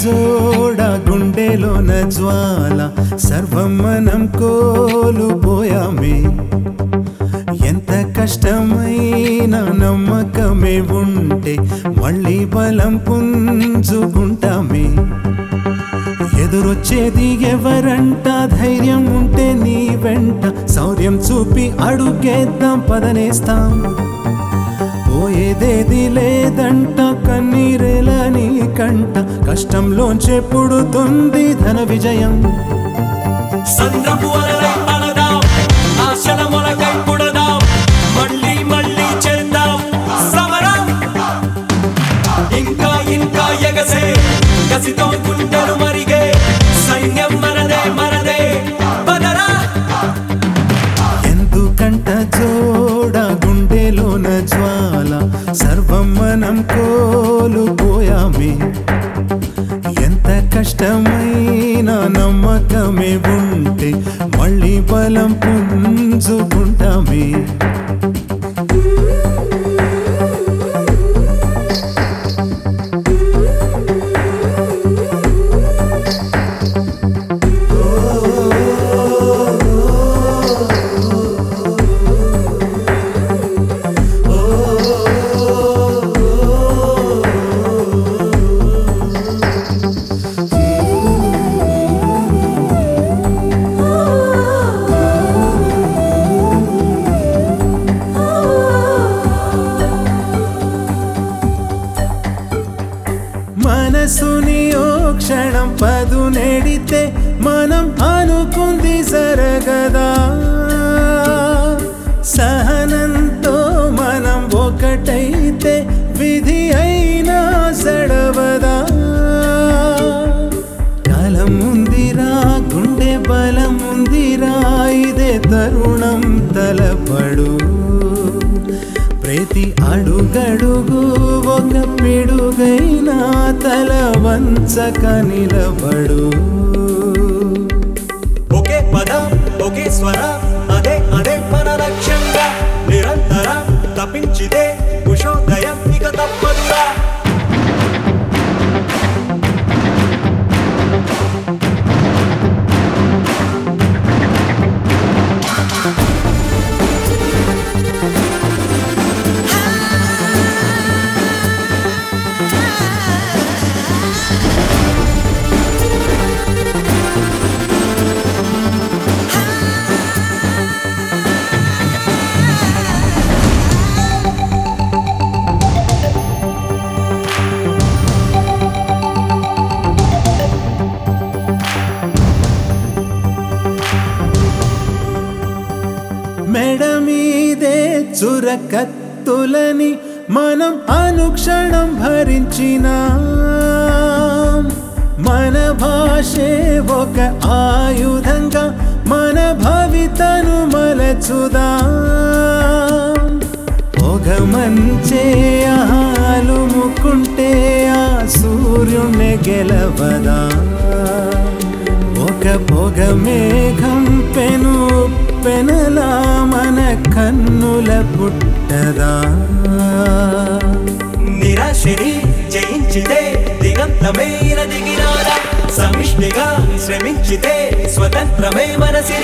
జోడ గుండెలోన జ్వాల సర్వం మనం కోల్పోయామే ఎంత కష్టమైన నమ్మకమే ఉంటే మళ్ళీ బలం పుంజుకుంటామే ఎదురొచ్చేది ఎవరంట ధైర్యం ఉంటే నీ వెంట శౌర్యం చూపి అడుగేద్దాం పదనేస్తాం పోయేదేది లేదంట కన్నీరేల నీ కంట కష్టంలోంచే పుడుతుంది ధన విజయం సంద్రపు అలలై అలదాం ఆశల మొలకై పుడదాం మళ్ళీ మళ్ళీ చేద్దాం సమరం ఇంకా ఇంకా ఎగసే కసితో గుండెలు మరిగే సైన్యం మనదే మనదే పదరా ఎందుకంట జోడ గుండెలోన జ్వాల సర్వం మనం కోల్పోయామే ఎంత కష్టమైన నమ్మకమే ఉంటే మళ్ళీ బలం పుంజుకుంటామే మనసుని ఓ క్షణం పదు నెడితే మనం అనుకుంది జరగదా సహనంతో మనం ఒకటైతే విధి అయినా సడవదా కాలం ఉందిరా గుండె బలం ఉందిరా ఇదే తరుణం తలపడు ప్రతి అడుగడుగు ఒక పిడుగైనా తల వంచక నిలబడు ఒకే పదం ఒకే స్వర అదే అదే మన లక్ష్యంగా నిరంతర తప్పించితే కుషోదయం ఇక తప్పదురా మెడ మీదే చురకత్తులని మనం అనుక్షణం భరించిన మన భాషే ఒక ఆయుధంగా మన భవితను మలచుదా పొగ మంచే ఆలుముకుంటే ఆ సూర్యుణ్ణి గెలవదా ఒక పొగ మేఘం పెను పెనలా మన కన్నుల పుట్టదా నిరాశని జయించితే దిగంతమైన దిగినారా సమిష్టిగా శ్రమించితే స్వతంత్రమే మన